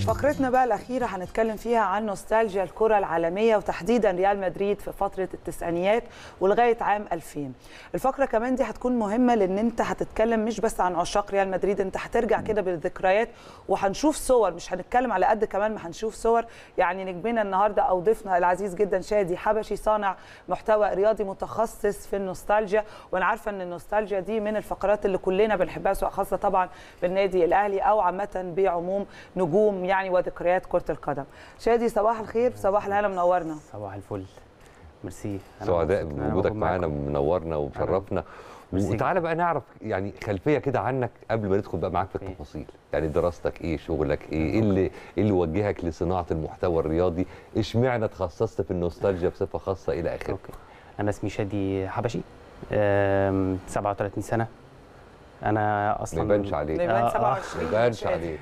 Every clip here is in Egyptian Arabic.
فقرتنا بقى الأخيرة هنتكلم فيها عن نوستالجيا الكرة العالمية وتحديدا ريال مدريد في فترة التسعينيات ولغاية عام 2000 الفقرة كمان دي هتكون مهمة لأن أنت هتتكلم مش بس عن عشاق ريال مدريد أنت هترجع كده بالذكريات وهنشوف صور مش هنتكلم على قد كمان ما هنشوف صور يعني نجمنا النهاردة أو ضيفنا العزيز جدا شادي حبشي صانع محتوى رياضي متخصص في النوستالجيا وأنا عارفة أن النوستالجيا دي من الفقرات اللي كلنا بنحبها سواء خاصة طبعا بالنادي الأهلي أو عامة بعموم نجوم يعني وذكريات كرة القدم شادي صباح الخير صباح الهلا منورنا صباح الفل ميرسي أنا سعداء مبسوط إن أنا بوجودك موجود معانا معاكم. منورنا ومشرفنا ميرسي. وتعالى بقى نعرف يعني خلفيه كده عنك قبل ما ندخل بقى معاك في أوكي. التفاصيل يعني دراستك ايه شغلك ايه ايه اللي ايه اللي وجهك لصناعه المحتوى الرياضي اشمعنى تخصصت في النوستالجيا بصفه خاصه الى اخره اوكي انا اسمي شادي حبشي أم، 37 سنه انا ما اصلا يبانش عليك نيمان آه، آه. 27 ما يبانش شادي. عليك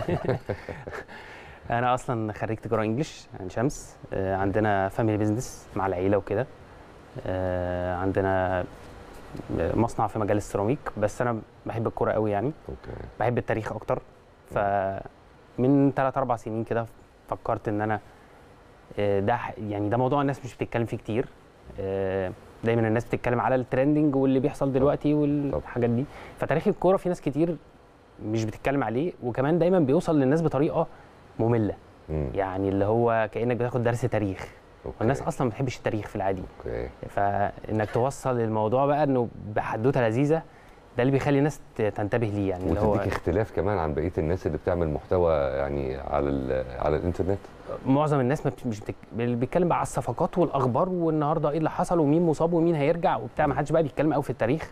انا اصلا خريج تجاره انجلش عين شمس أه، عندنا فاميلي بيزنس مع العيله وكده أه، عندنا مصنع في مجال السيراميك بس انا بحب الكوره قوي يعني اوكي بحب التاريخ اكتر فمن 3 4 سنين كده فكرت ان انا آه، ده ح- يعني ده موضوع الناس مش بتتكلم فيه كتير آه، دايما الناس بتتكلم على الترندنج واللي بيحصل دلوقتي والحاجات دي فتاريخ الكوره في ناس كتير مش بتتكلم عليه وكمان دايما بيوصل للناس بطريقه ممله مم. يعني اللي هو كانك بتاخد درس تاريخ أوكي. والناس اصلا ما بتحبش التاريخ في العادي اوكي فانك توصل الموضوع بقى انه بحدوته لذيذه ده اللي بيخلي الناس ت- تنتبه ليه يعني اللي هو وتديك اختلاف كمان عن بقيه الناس اللي بتعمل محتوى يعني على ال- على الانترنت معظم الناس ما بت- مش بتك... بيتكلم بقى على الصفقات والاخبار والنهارده ايه اللي حصل ومين مصاب ومين هيرجع وبتاع ما حدش بقى بيتكلم قوي في التاريخ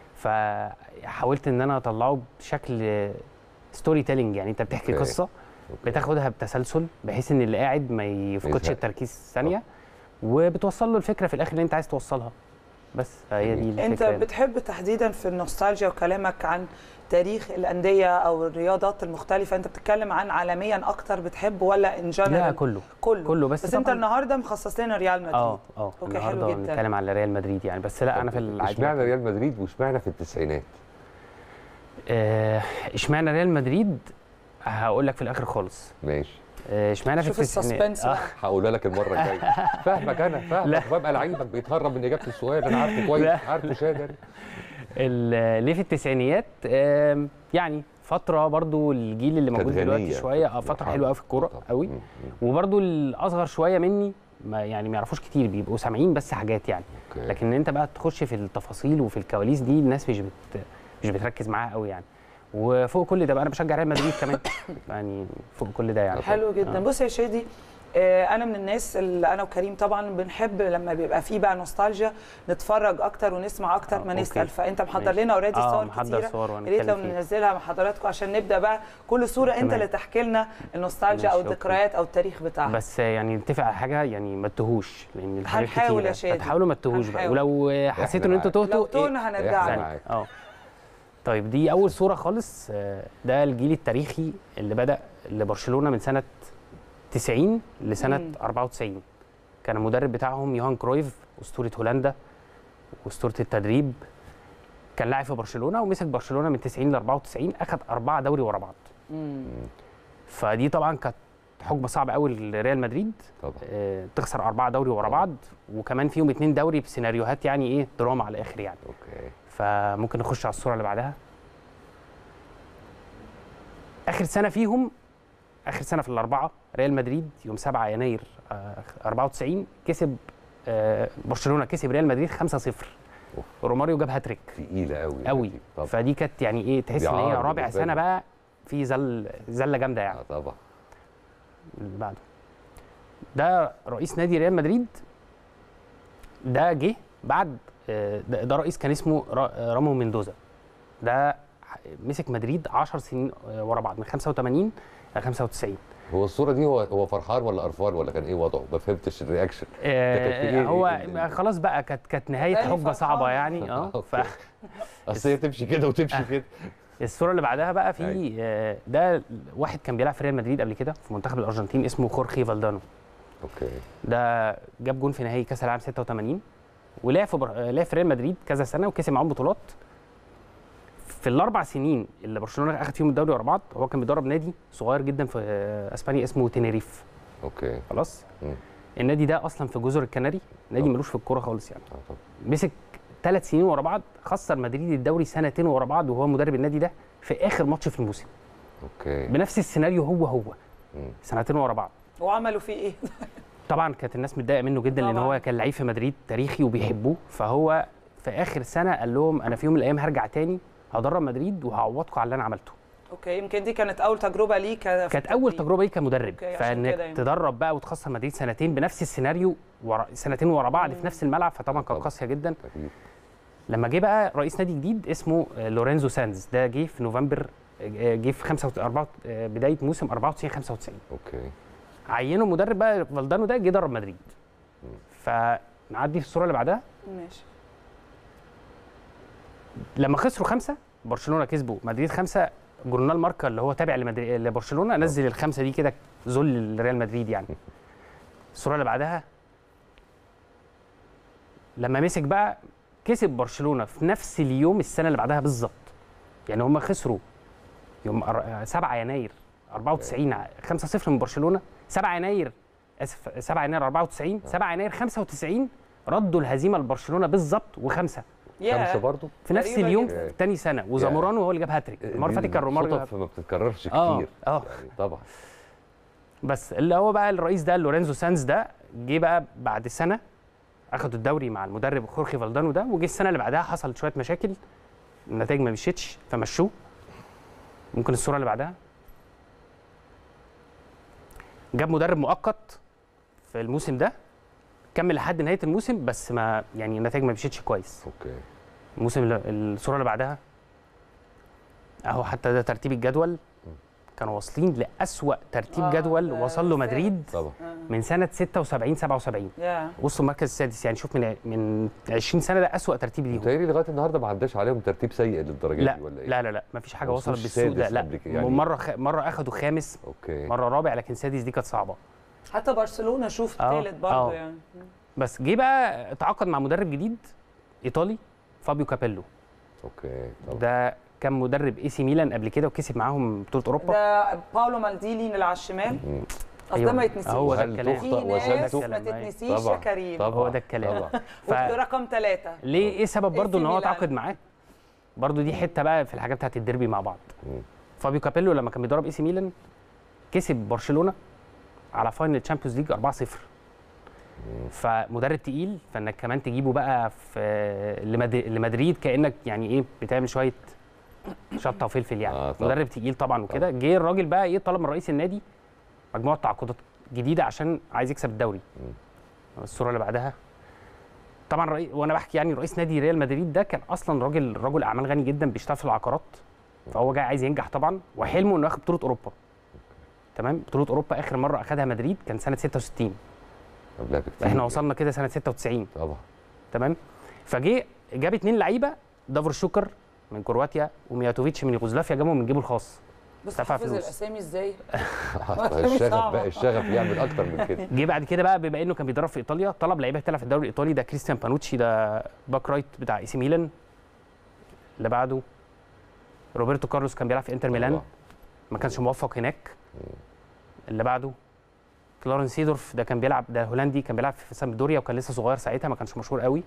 فحاولت ان انا اطلعه بشكل ستوري تيلينج يعني انت بتحكي أوكي. قصه أوكي. بتاخدها بتسلسل بحيث ان اللي قاعد ما يفقدش يزهق. التركيز ثانيه وبتوصل له الفكره في الاخر اللي انت عايز توصلها بس فهي دي الفكره انت يعني. بتحب تحديدا في النوستالجيا وكلامك عن تاريخ الانديه او الرياضات المختلفه انت بتتكلم عن عالميا اكتر بتحب ولا ان لا جنرال كله كله كله بس بس انت طبعاً- النهارده مخصص لنا ريال مدريد اه اه اوكي حلو النهارده جدا بنتكلم على ريال مدريد يعني بس لا انا في العادي اشمعنى ريال مدريد واشمعنى في التسعينات آه، اشمعنى ريال مدريد هقول لك في الاخر خالص ماشي آه، اشمعنى في شوف التسعينات؟ السسبنس آه، بقى هقولها لك المره الجايه فاهمك انا لا. فاهمك ببقى لعيبك بيتهرب من اجابه السؤال انا عارفه كويس لا. عارفه شادر ال- ليه في التسعينيات آم، يعني فتره برضو الجيل اللي موجود كانت دلوقتي غنية. شويه اه فتره مرحلة. حلوه قوي في الكوره طبعاً. قوي مم. مم. وبرضو الاصغر شويه مني ما يعني ما يعرفوش كتير بيبقوا سامعين بس حاجات يعني أوكي. لكن انت بقى تخش في التفاصيل وفي الكواليس دي الناس مش بت مش بتركز معاها قوي يعني وفوق كل ده بقى انا بشجع ريال مدريد كمان يعني فوق كل ده يعني حلو جدا آه. بص يا شادي آه، انا من الناس اللي انا وكريم طبعا بنحب لما بيبقى فيه بقى نوستالجيا نتفرج اكتر ونسمع اكتر آه، ما أوكي. نسال فانت محضر ماشي. لنا اوريدي آه، صور محضر كتيره صور يا ريت وهنتكلم لو فيها. ننزلها مع حضراتكم عشان نبدا بقى كل صوره انت تمام. اللي تحكي لنا النوستالجيا او ماشي، أوكي. الذكريات او التاريخ بتاعها بس يعني نتفق على حاجه يعني ما تتوهوش لان الحاجات هنحاول كتيرة. يا شادي. هتحاولوا ما تتوهوش بقى هنحاول. ولو حسيتوا ان معاك. انتوا لو تهتوا تهنا هنرجع إحنا لك معاك. اه طيب دي اول صوره خالص آه، ده الجيل التاريخي اللي بدا لبرشلونه من سنه 90 لسنه مم. 94 كان المدرب بتاعهم يوهان كرويف اسطوره هولندا واسطوره التدريب كان لاعب في برشلونه ومسك برشلونه من 90 ل 94 اخذ اربعه دوري ورا بعض مم. فدي طبعا كانت حقبه صعبه قوي لريال مدريد طبعا آه، تخسر أربعة دوري ورا طبعاً. بعض وكمان فيهم اتنين دوري بسيناريوهات يعني إيه دراما على الآخر يعني اوكي فممكن نخش على الصورة اللي بعدها آخر سنة فيهم آخر سنة في الأربعة ريال مدريد يوم 7 يناير آه، 94 كسب آه، برشلونة كسب ريال مدريد 5-0 أوف. روماريو جاب هاتريك تقيله قوي قوي طبعا فدي كانت يعني إيه تحس إن هي بيعار رابع بالنسبة سنة لي. بقى في زل زلة جامدة يعني آه، طبعا اللي بعده ده رئيس نادي ريال مدريد ده جه بعد آه، ده, ده رئيس كان اسمه را- آه، رامون ميندوزا ده ح- مسك مدريد 10 سنين آه، ورا بعض من 85 ل 95 هو الصوره دي هو هو فرحان ولا قرفان ولا كان ايه وضعه ما فهمتش الرياكشن آه، كانت إيه- هو إيه ال- خلاص بقى كانت كانت نهايه تاني حقبه فرحان. صعبه يعني اه أوكي. اصل هي تمشي كده وتمشي كده فالصوره اللي بعدها بقى في أيوة. آه، ده واحد كان بيلعب في ريال مدريد قبل كده في منتخب الارجنتين اسمه خورخي فالدانو اوكي ده جاب جون في نهائي كاس العالم 86 ولعب في بر... لعب في ريال مدريد كذا سنه وكسب معاهم بطولات في الاربع سنين اللي برشلونه اخذ فيهم الدوري ورا بعض هو كان بيدرب نادي صغير جدا في آه، اسبانيا اسمه تينيريف اوكي خلاص مم. النادي ده اصلا في جزر الكناري نادي طب. ملوش في الكوره خالص يعني آه، طب. مسك ثلاث سنين ورا بعض خسر مدريد الدوري سنتين ورا بعض وهو مدرب النادي ده في اخر ماتش في الموسم اوكي بنفس السيناريو هو هو مم. سنتين ورا بعض وعملوا فيه ايه؟ طبعا كانت الناس متضايقه منه جدا لان طبعاً. هو كان لعيب في مدريد تاريخي وبيحبوه فهو في اخر سنه قال لهم انا في يوم من الايام هرجع تاني هدرب مدريد وهعوضكم على اللي انا عملته اوكي يمكن دي كانت اول تجربه ليه ك- في كانت اول التدريب. تجربه ليه كمدرب أوكي، عشان كده فانك يعني. تدرب بقى وتخسر مدريد سنتين بنفس السيناريو ورا سنتين ورا بعض في نفس الملعب فطبعا كانت طبعاً. قاسيه جدا اكيد لما جه بقى رئيس نادي جديد اسمه آه، لورينزو سانز ده جه في نوفمبر آه، جه في 5 4 بدايه موسم 94 95 اوكي عينه مدرب بقى فالدانو ده جه درب مدريد فنعدي في الصوره اللي بعدها ماشي لما خسروا خمسه برشلونه كسبوا مدريد خمسه جورنال ماركا اللي هو تابع لمدريد لبرشلونه نزل الخمسه دي كده ذل لريال مدريد يعني الصوره اللي بعدها لما مسك بقى كسب برشلونه في نفس اليوم السنه اللي بعدها بالظبط يعني هم خسروا يوم أر- 7 يناير 94 5-0 من برشلونه 7 يناير اسف 7 يناير 94 7 يناير 95 ردوا الهزيمه لبرشلونه بالظبط وخمسه ياه. خمسه برضه في نفس غريبة اليوم جداً. في تاني سنه وزامورانو هو اللي جاب هاتريك المره اللي فاتت كان رومارو صدف جاب- ما بتتكررش اه كتير اه يعني طبعا بس اللي هو بقى الرئيس ده لورينزو سانز ده جه بقى بعد سنه اخدوا الدوري مع المدرب خورخي فالدانو ده وجه السنه اللي بعدها حصلت شويه مشاكل النتائج ما مشيتش فمشوه ممكن الصوره اللي بعدها جاب مدرب مؤقت في الموسم ده كمل لحد نهايه الموسم بس ما يعني النتائج ما مشيتش كويس اوكي الموسم اللي الصوره اللي بعدها اهو حتى ده ترتيب الجدول كانوا واصلين لأسوأ ترتيب آه، جدول ده وصل له الثالث. مدريد طبعا من سنه 76 77 يا وصلوا المركز السادس يعني شوف من من 20 سنه ده أسوأ ترتيب ليهم متهيألي لغايه النهارده ما عداش عليهم ترتيب سيء للدرجه لا دي ولا ايه؟ لا لا لا مفيش حاجه ما وصلت وصلوش بالسوق ده سادس لا قبل كده يعني. مره خ... مره اخدوا خامس اوكي مره رابع لكن سادس دي كانت صعبه حتى برشلونه شوف آه، ثالث برضه آه. يعني بس جه بقى تعاقد مع مدرب جديد ايطالي فابيو كابيلو اوكي طبعا ده كان مدرب اي سي ميلان قبل كده وكسب معاهم بطوله اوروبا ده باولو مالديني اللي على الشمال مم. اصل أيوة. ده ما يتنسيش هو ده وهل الكلام في تخطأ ناس وسلسل؟ ما أيوة. تتنسيش يا طبعا كريم طبعا هو ده الكلام. طبعا ف... رقم ثلاثة ليه ايه سبب برضه AC ان هو ميلان. تعاقد معاه برضه دي حته بقى في الحاجات بتاعت الديربي مع بعض مم. فابيو كابيلو لما كان بيدرب اي سي ميلان كسب برشلونه على فاينل تشامبيونز ليج 4-0 فمدرب تقيل فانك كمان تجيبه بقى في لمد- لمدريد كانك يعني ايه بتعمل شويه شطه وفلفل يعني آه، طبعا. مدرب تقيل طبعا وكده جه الراجل بقى ايه طلب من رئيس النادي مجموعه تعاقدات جديده عشان عايز يكسب الدوري الصوره اللي بعدها طبعا رئي... وانا بحكي يعني رئيس نادي ريال مدريد ده كان اصلا راجل رجل اعمال غني جدا بيشتغل في العقارات فهو جاي عايز ينجح طبعا وحلمه انه ياخد بطوله اوروبا تمام بطوله اوروبا اخر مره اخذها مدريد كان سنه 66 قبلها بكتير احنا وصلنا كده سنه 96 طبعا تمام فجه جاب اتنين لعيبه دافور شوكر من كرواتيا ومياتوفيتش من يوغوسلافيا جابهم من جيبه الخاص بس دفع حافظ فلوس. الاسامي ازاي الشغف صعبة. بقى الشغف يعمل اكتر من كده جه بعد كده بقى بما انه كان بيدرب في ايطاليا طلب لعيبه تلعب في الدوري الايطالي ده كريستيان بانوتشي ده باك رايت بتاع اي سي ميلان اللي بعده روبرتو كارلوس كان بيلعب في انتر ميلان طبعاً. ما كانش موفق هناك اللي بعده كلارنس سيدورف ده كان بيلعب ده هولندي كان بيلعب في سامدوريا وكان لسه صغير ساعتها ما كانش مشهور قوي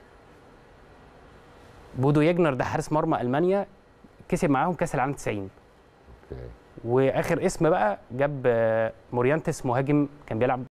بودو يجنر ده حارس مرمى المانيا كسب معاهم كاس العالم 90 اوكي واخر اسم بقى جاب آه، موريانتس مهاجم كان بيلعب